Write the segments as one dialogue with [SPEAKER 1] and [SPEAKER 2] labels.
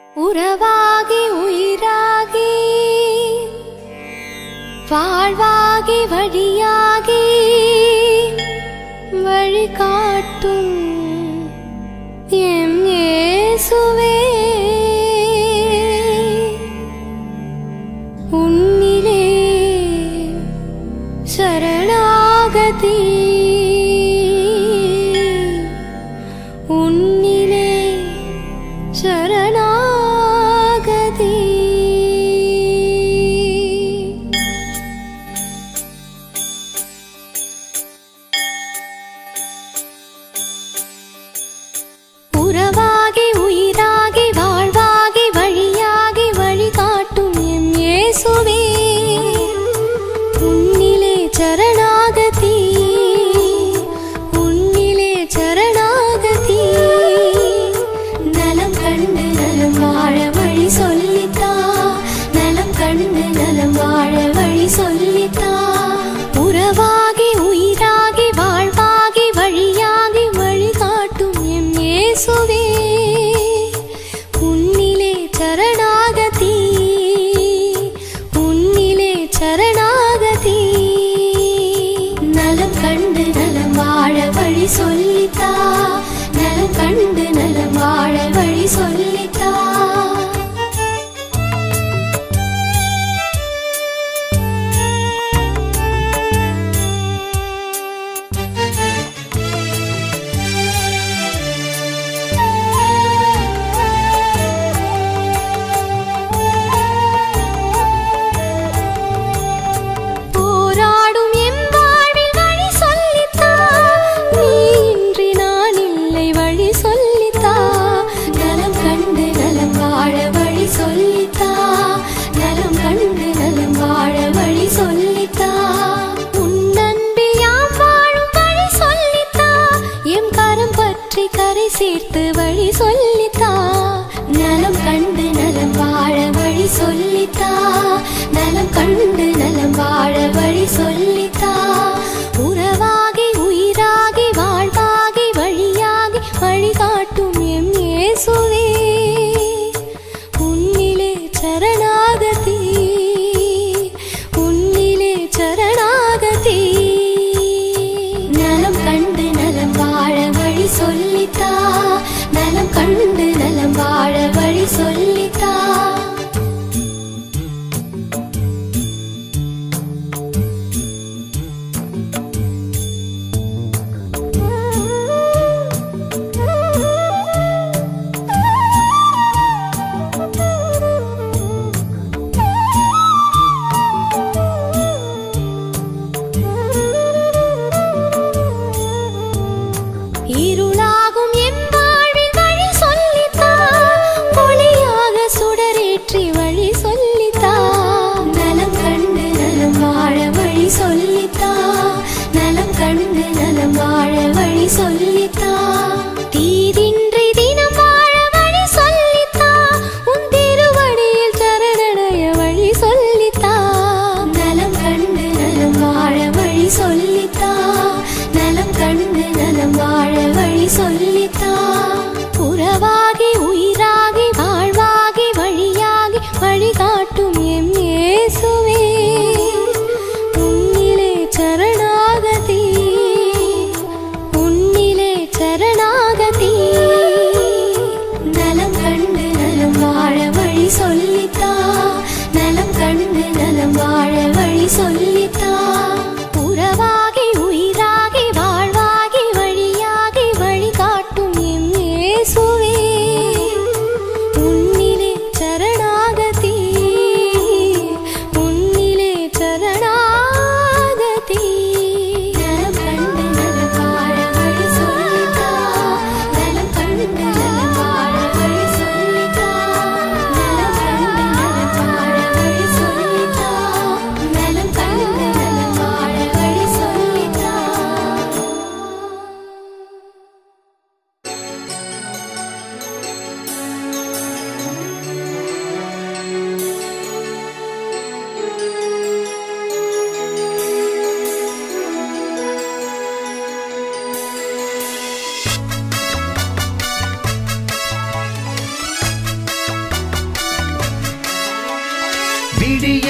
[SPEAKER 1] உறவாகி உயிராகி வாழ்வாகி வழியாகி வழிகாட்டும் எம் இயேசுவே உன்னிலே சரணாகதி உன்னிலே சரணாகதி உறவாகி உயிராகி வாழ்வாகி வழியாகி வழிகாட்டும் எம் இயேசுவே உன்னிலே சரணாகதி உன்னிலே சரணாகதி நலம் கண்டு நலம் வாழ வழி சொல்லித்தா நலம் கண்டு நலம் வாழ வழி சொல்லித்தா உறவாகி உயிராகி வாழ்வாகி வழியாகி வழிகாட்டும் எம் இயேசுவே உன்னிலே சரணாகதி உன்னிலே சரணாகதி நலம் கண்டு நலம் வாழ வழி சொல்லித்தா நலம் கண்டு நலம் வாழ வழி சொல்லித்தா போராடும் எம் வாழ்வில் வழி சொல்லித்தா நீ இன்றி நான் இல்லை வழி சொல்லித்தா நலம் கண்டு நலம் வாழ வழி சொல்லித்தா நலம் கண்டு நலம் வாழ வழி சொல்லித்தா உன் அன்பில் யாம் வாழும் வழி சொல்லித்தா எம் கரம் பற்றி கரை சேர்த்து வழி சொல்லித்தா நலம் கண்டு நலம் வாழ வழி சொல்லித்தா நலம் கண்டு நலம் வாழ வழி சொல்லித்தா உறவாகி உயிராகி வாழ்வாகி வழியாகி வழிகாட்டும் எம் இயேசுவே உன்னிலே சரணாகதி உன்னிலே சரணாகதி நலம் கண்டு நலம் வாழ வழி சொல்லித்தா நலம் கண்டு நலம் வாழ வழி சொல்லித்தா இருளாகும் எம் வாழ்வில் வழி சொல்லித்தா ஒளியாக சுடரேற்றி வழி சொல்லித்தா நலம் கண்டு நலம் வாழ வழி சொல்லித்தா நலம் கண்டு நலம் வாழ வழி சொல்லித்தா தீதின்றி தினம் வாழ வழி சொல்லித்தா உன் திருவடியில் சரணடைய வழி சொல்லித்தா நலம் கண்டு நலம் வாழ வழி சொல்லித்தா நலம் கண்டு நலம் வாழ வழி சொல்லித்தா உறவாகி உயிராகி வாழ்வாகி வழியாகி வழிகாட்டும் எம் இயேசுவே உன்னிலே சரணாகதி உன்னிலே சரணாகதி நலம் கண்டு நலம் வாழ வழி சொல்லித்தா நலம் கண்டு நலம் வாழ வழி சொல்லித்தா உறவாகி உயிராகி வாழ்வாகி வழியாகி வழிகாட்டும்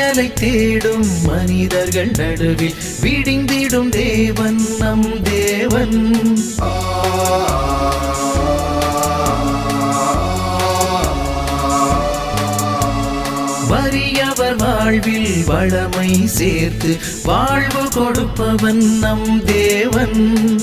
[SPEAKER 2] விடியலை தேடும் மனிதர்கள் நடுவில் விடிந்திடும் தேவன் நம் தேவன் வறியவர் வாழ்வில் வளமை சேர்த்து வாழ்வு கொடுப்பவன் நம் தேவன்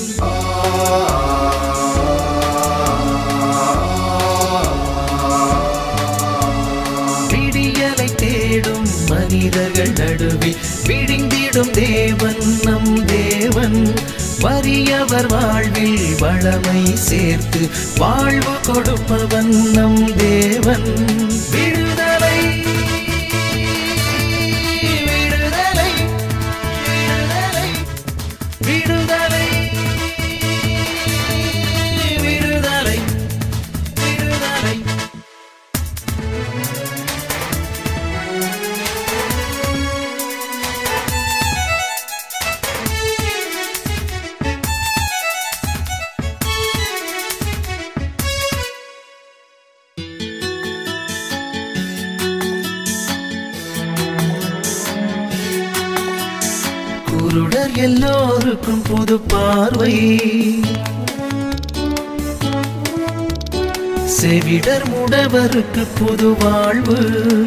[SPEAKER 2] விடியலை தேடும் மனிதர்கள் நடுவில் விடிந்திடும் தேவன் நம் தேவன் வறியவர் வாழ்வில் வளமை சேர்த்து வாழ்வு கொடுப்பவன் நம் தேவன் விடுதலை விடுதலை விடுதலை விடுதலை விடுதலை விடுதலை குருடர் எல்லோருக்கும் புது பார்வை செவிடர் முடவருக்கு புது வாழ்வு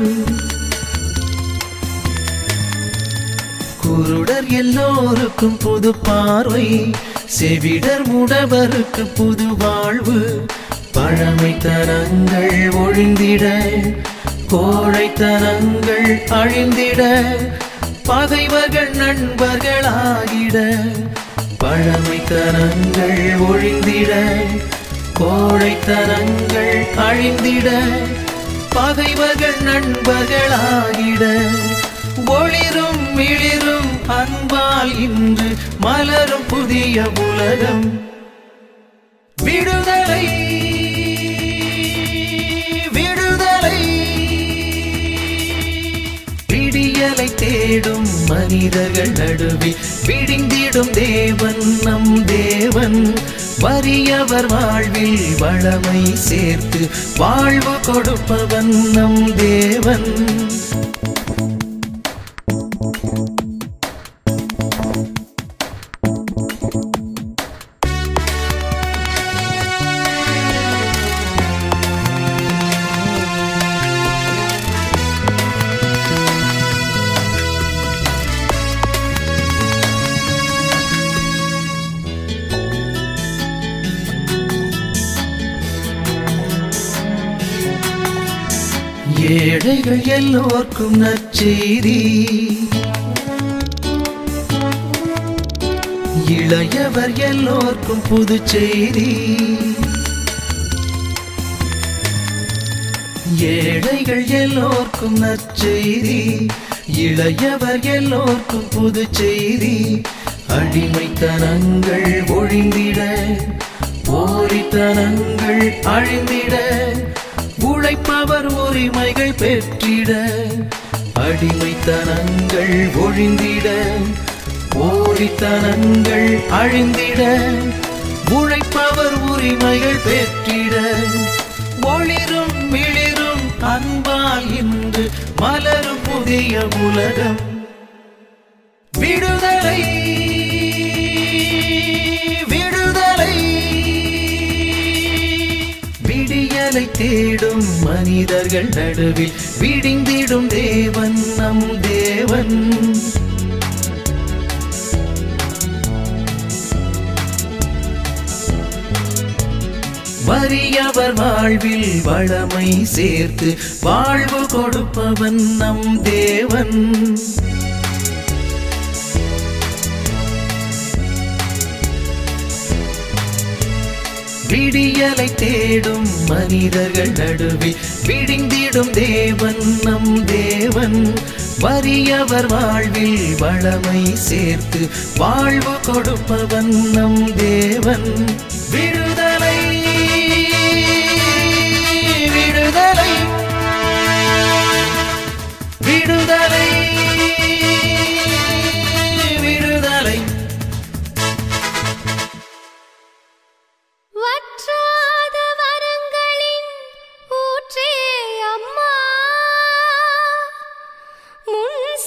[SPEAKER 2] குருடர் எல்லோருக்கும் புது பார்வை செவிடர் முடவருக்கு புது வாழ்வு பழமைத்தனங்கள் ஒழிந்திட கோழைத்தனங்கள் அழிந்திட பகைவர்கள் நண்பர்களாகிட பழமைத்தனங்கள் ஒழிந்திட கோழைத்தனங்கள் அழிந்திட பகைவர்கள் நண்பர்களாகிட ஒளிரும் மிளிரும் அன்பால் இன்று மலரும் புதிய உலகம் விடுதலை விடுதலை விடியலை தேடும் மனிதர்கள் நடுவில் விடிந்திடும் தேவன் நம் தேவன் வறியவர் வாழ்வில் வளமை சேர்த்து வாழ்வு கொடுப்பவன் நம் தேவன் ஏழைகள் எல்லோர்க்கும் நற்செய்தி இளையவர் எல்லோர்க்கும் புது செய்தி ஏழைகள் எல்லோர்க்கும் நற்செய்தி இளையவர் எல்லோர்க்கும் புது செய்தி அடிமைத்தனங்கள் ஒழிந்திட போரித்தனங்கள் அழிந்திட உழைப்பவர் உரிமைகள் பெற்றிட அடிமைத்தனங்கள் ஒழிந்திட போரித்தனங்கள் அழிந்திட உழைப்பவர் உரிமைகள் பெற்றிட ஒளிரும் மிளிரும் அன்பால் இன்று மலரும் புதிய உலகம் விடுதலை விடுதலை விடியலை தேடும் மனிதர்கள் நடுவில் விடிந்திடும் தேவன் நம் தேவன் வறியவர் வாழ்வில் வளமை சேர்த்து வாழ்வு கொடுப்பவன் நம் தேவன் விடியலை தேடும் மனிதர்கள் நடுவில் விடிந்திடும் தேவன் நம் தேவன் வறியவர் வாழ்வில் வளமை சேர்த்து வாழ்வு கொடுப்பவன் நம் தேவன் விடுதலை விடுதலை விடுதலை விடுதலை
[SPEAKER 1] வற்றாத வரங்களின் ஊற்றே அம்மா முன்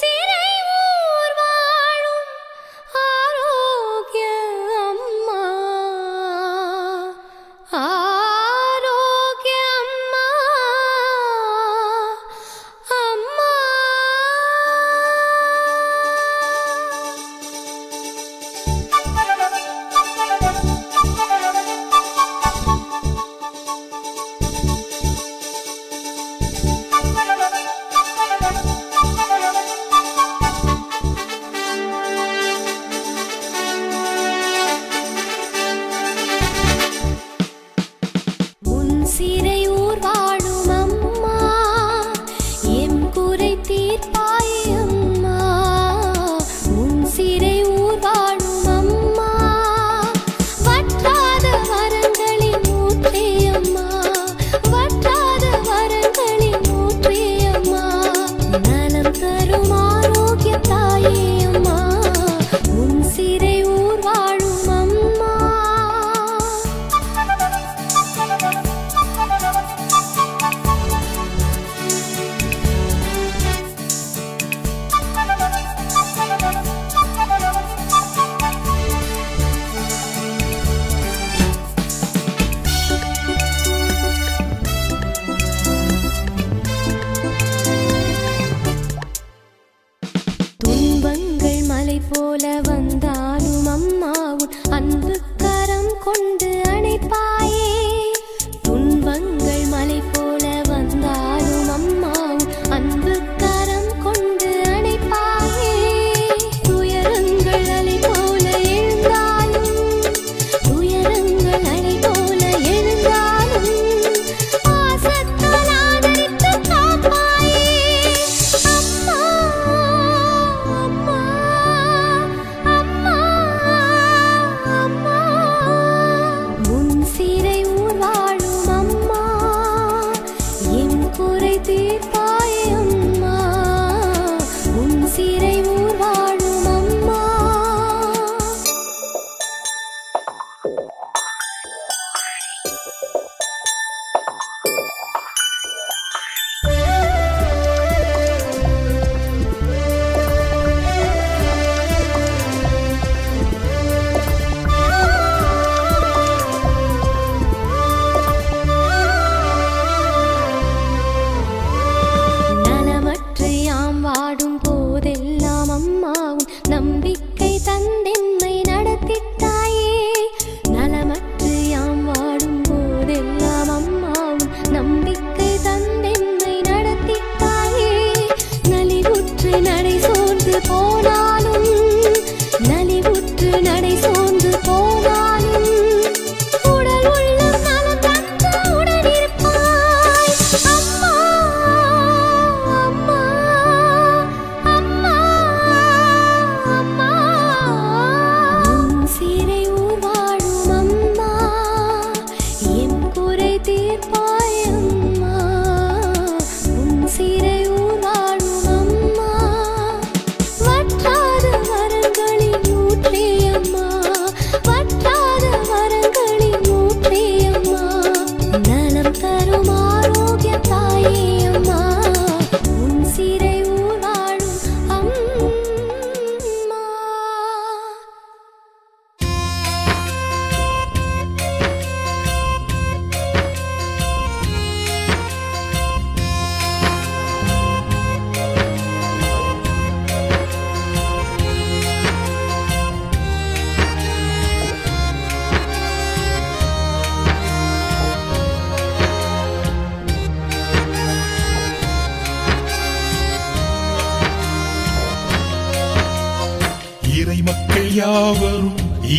[SPEAKER 3] யாவரும்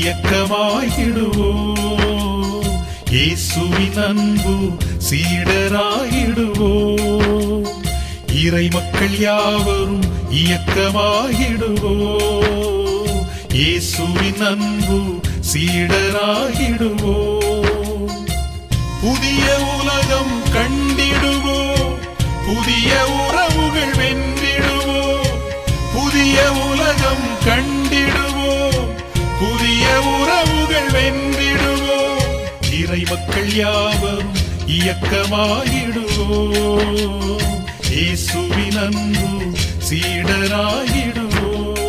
[SPEAKER 3] இயக்கமாகிடுவோம் இயேசுவின் அன்பு சீடராகிடுவோம் இறை மக்கள் யாவரும் இயக்கமாகிடுவோம் இயேசுவின் அன்பு சீடராகிடுவோம் புதிய உலகம் கண்டிடுவோம் புதிய உறவுகள் வென்றிடுவோம் புதிய உலகம் கண்டிடுவோம் புதிய உறவுகள் வென்றிடுவோம் இறை மக்கள் யாவரும் இயக்கமாகிடுவோம் இயேசுவின் அன்பு சீடராகிடுவோம்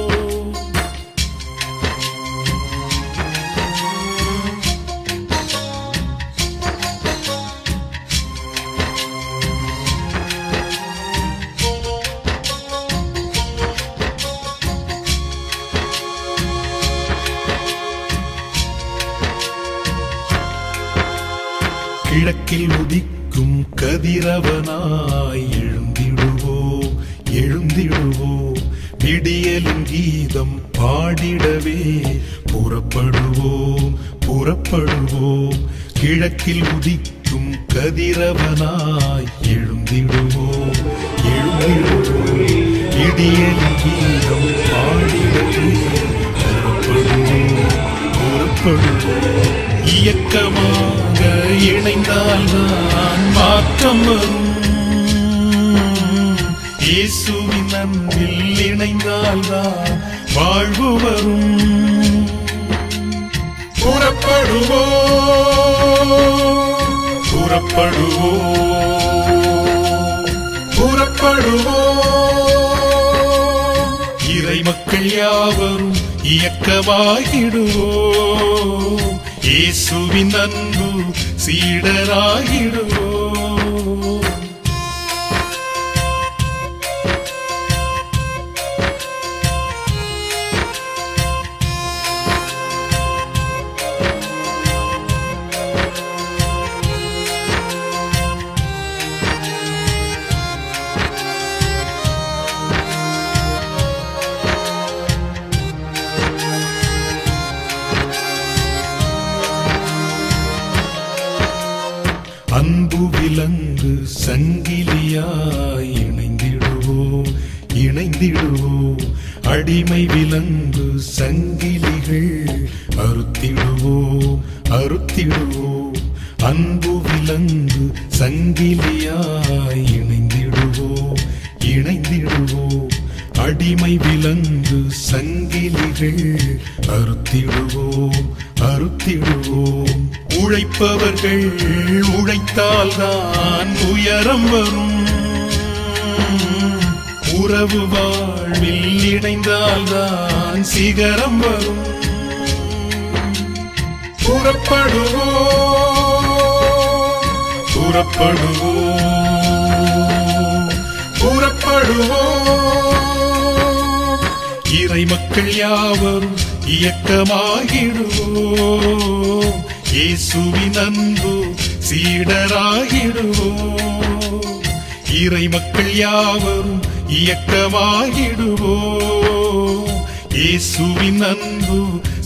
[SPEAKER 3] கிழக்கில் உதிக்கும் கதிரவனாய் எழுந்திடுவோம் எழுந்திடுவோம் விடியலின் கீதம் பாடிடவே புறப்படுவோம் புறப்படுவோம் கிழக்கில் உதிக்கும் கதிரவனாய் எழுந்திடுவோம் எழுந்திடுவோம் விடியலின் கீதம் பாடிடவே புறப்படுவோம் புறப்படுவோம் இயக்கமாக இணைந்தால் தான் மாற்றம் வரும் இயேசுவின் அன்பில் இணைந்தால் தான் வாழ்வு வரும் புறப்படுவோம் புறப்படுவோம் புறப்படுவோம் இறை மக்கள் யாவரும் இயக்கமாகிடுவோம் இயேசுவின் அன்பு சீடராகிடுவோம் அன்பு விலங்கு சங்கிலியாய் இணைந்திடுவோம் இணைந்திடுவோம் அடிமை விலங்கு சங்கிலிகள் அறுத்திடுவோம் அறுத்திடுவோம் அன்பு விலங்கு சங்கிலியாய் இணைந்திடுவோம் இணைந்திடுவோம் அடிமை விலங்கு சங்கிலிகள் அறுத்திடுவோம் அறுத்திடுவோம் உழைப்பவர்கள் உழைத்தால்தான் உயரம் வரும் உறவு வாழ்வில் இணைந்தால்தான் சிகரம் வரும் புறப்படுவோம் புறப்படுவோம் புறப்படுவோம் இறை மக்கள் யாவரும் இயக்கமாகிடுவோம் இயேசுவின் அன்பு சீடராகிடுவோம் இறை மக்கள் யாவரும் இயக்கமாகிடுவோம் இயேசுவின் அன்பு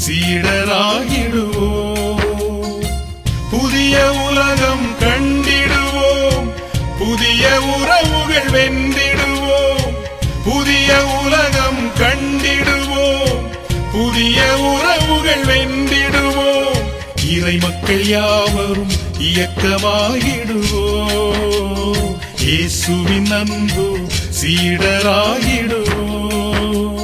[SPEAKER 3] சீடராகிடுவோம் புதிய உலகம் கண்டிடுவோம் புதிய உறவுகள் வென்றிடுவோம் புதிய உலகம் கண்டிடுவோம் புதிய உறவுகள் வென்றிடுவோம் இறை மக்கள் யாவரும் இயக்கமாகிடுவோம் இயேசுவின் அன்பு சீடராகிடுவோம்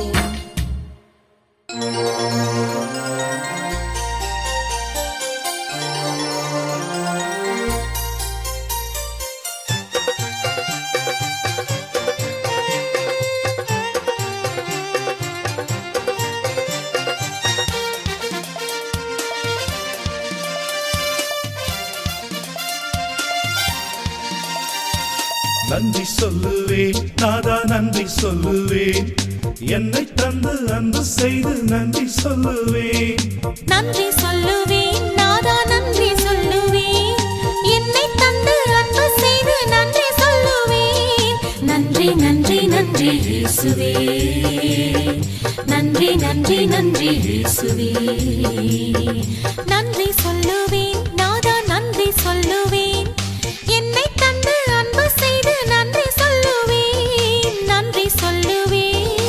[SPEAKER 4] நன்றி சொல்லுவேன் நாதா நன்றி சொல்லுவேன் என்னை தந்து அன்பு செய்து நன்றி சொல்லுவேன்
[SPEAKER 1] நன்றி சொல்லுவேன் நாதா நன்றி சொல்லுவேன் என்னை தந்து அன்பு செய்து நன்றி சொல்லுவேன் நன்றி நன்றி நன்றி இயேசுவே நன்றி நன்றி நன்றி இயேசுவே நன்றி சொல்லுவேன் நாதா நன்றி சொல்லுவேன் என்னை தந்து அன்பு செய்து நன்றி சொல்லுவேன் நன்றி சொல்லுவேன்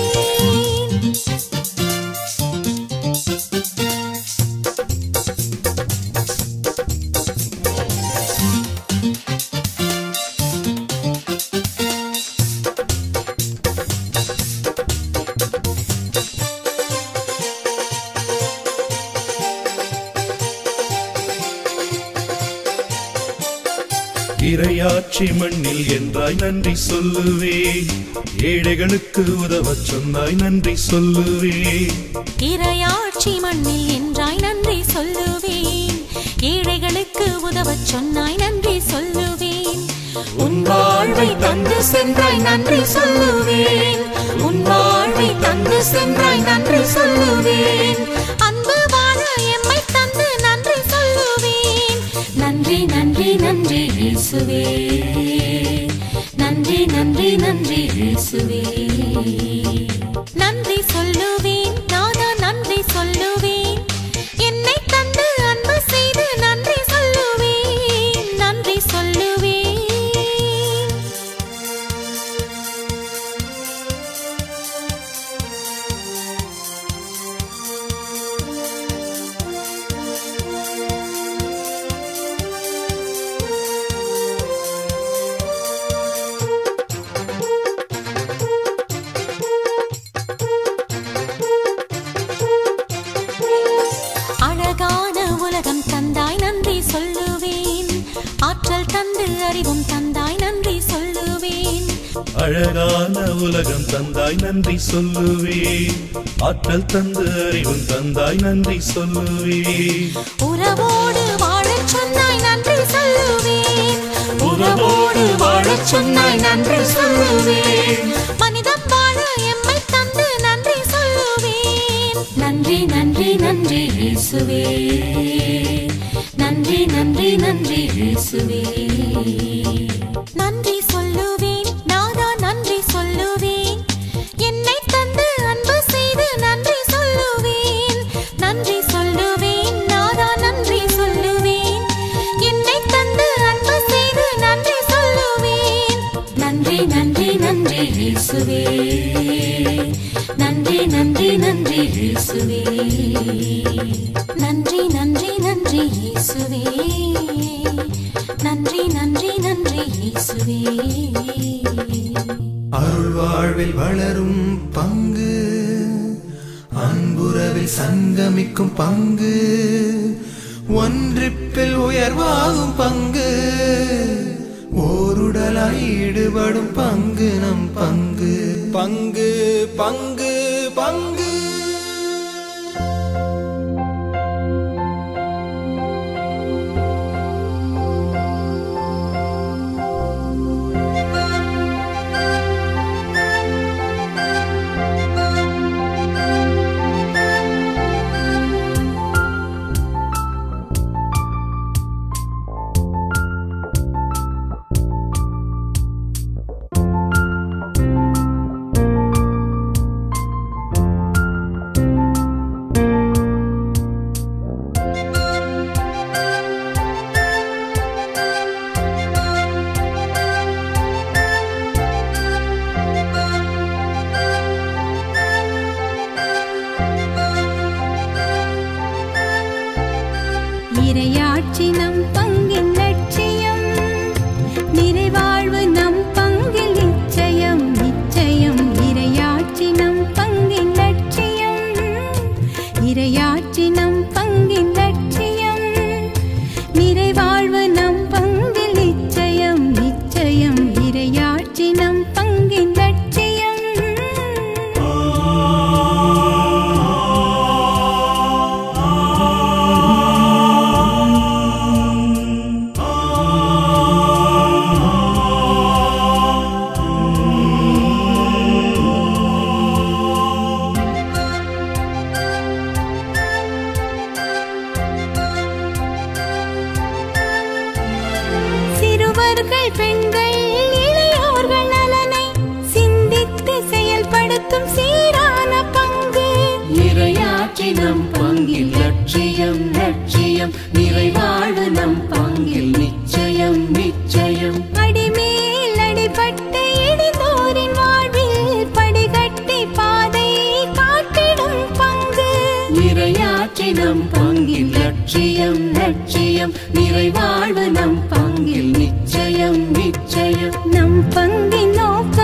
[SPEAKER 4] இரையாட்சி மண்ணில் என்றாய் நன்றி சொல்லுவேன் ஏழைகளுக்கு உதவச் சொன்னாய் நன்றி சொல்லுவேன்
[SPEAKER 1] இறையாட்சி மண்ணில் என்றாய் நன்றி சொல்லுவேன் ஏழைகளுக்கு உதவச் சொன்னாய் நன்றி சொல்லுவேன் உன் வாழ்வை தந்து சென்றாய் நன்றி சொல்லுவேன் உன் வாழ்வை தந்து சென்றாய் நன்றி சொல்லுவேன் அன்பு வாழ எம்மை தந்து நன்றி சொல்லுவேன் நன்றி நன்றி நன்றி இயேசுவே நன்றி நன்றி நன்றி இயேசுவே நன்றி சொல்லுவேன் நானா நன்றி சொல்லுவேன் என்னை தந்து அன்பு செய்து நன்றி சொல்லுவேன் நன்றி சொல்லுவேன் அழகான உலகம் தந்தாய் நன்றி சொல்லுவேன் ஆற்றல் தந்து அறிவும் தந்தாய் நன்றி சொல்லுவேன்
[SPEAKER 4] அழகான உலகம் தந்தாய் நன்றி சொல்லுவேன் ஆற்றல் தந்து அறிவும் தந்தாய் நன்றி சொல்லுவேன்
[SPEAKER 1] உறவோடு வாழச் சொன்னாய் நன்றி சொல்லுவேன் உறவோடு வாழச் சொன்னாய் நன்றி சொல்லுவேன் மனிதம் வாழ எம்மை தந்து நன்றி சொல்லுவேன் நன்றி நன்றி நன்றி இயேசுவே நன்றி நன்றி நன்றி இயேசுவே நன்றி சொல்லுவேன் நாதா நன்றி சொல்லுவேன் என்னை தந்து அன்பு செய்து நன்றி சொல்லுவேன் நன்றி சொல்லுவேன் நாதா நன்றி சொல்லுவேன் என்னை தந்து அன்பு செய்து நன்றி சொல்லுவேன் நன்றி நன்றி நன்றி இயேசுவே நன்றி நன்றி நன்றி இயேசுவே நன்றி நன்றி நன்றி இயேசுவே நன்றி நன்றி நன்றி இயேசுவே
[SPEAKER 2] அருள் வாழ்வில் வளரும் பங்கு அன்புறவில் சங்கமிக்கும் பங்கு ஒன்றிப்பில் உயர்வாகும் பங்கு ஓருடலாய் ஈடுபடும் பங்கு நம் பங்கு பங்கு பங்கு பங்கு
[SPEAKER 5] இரையாட்சி நம் பங்கின் லட்சியம் நிறைவாழ்வு நம் பங்கில் நிச்சயம் நிச்சயம் இரையாட்சி நம் பங்கின் லட்சியம் இரையாட்சி நம் பங்கின் லட்சியம் நிறைவாழ்வு நம் பங்கில் நிச்சயம் நிச்சயம் இரையாட்சி நம் பங்கின் லட்சியம் சிறுவர்கள் பெண்கள் இளையோர்கள் நலனை சிந்தித்து செயல்படுத்தும் சீரான பங்கு
[SPEAKER 6] இறையாட்சி நம் பங்கில் லட்சியம் லட்சியம் நிறைவாழ்வு நம் பங்கில் நிச்சயம் நிச்சயம்
[SPEAKER 5] அடிமேல் அடிபட்டு இடிந்தோரின் வாழ்வில் படிகட்டி பாதை காட்டிடும் பங்கு
[SPEAKER 6] இறையாட்சி நம் பங்கில் லட்சியம் லட்சியம் நிறைவாழ்வு நம் பங்கில் நிச்சயம் நிச்சயம்
[SPEAKER 5] நம் பங்கின் நோக்கம்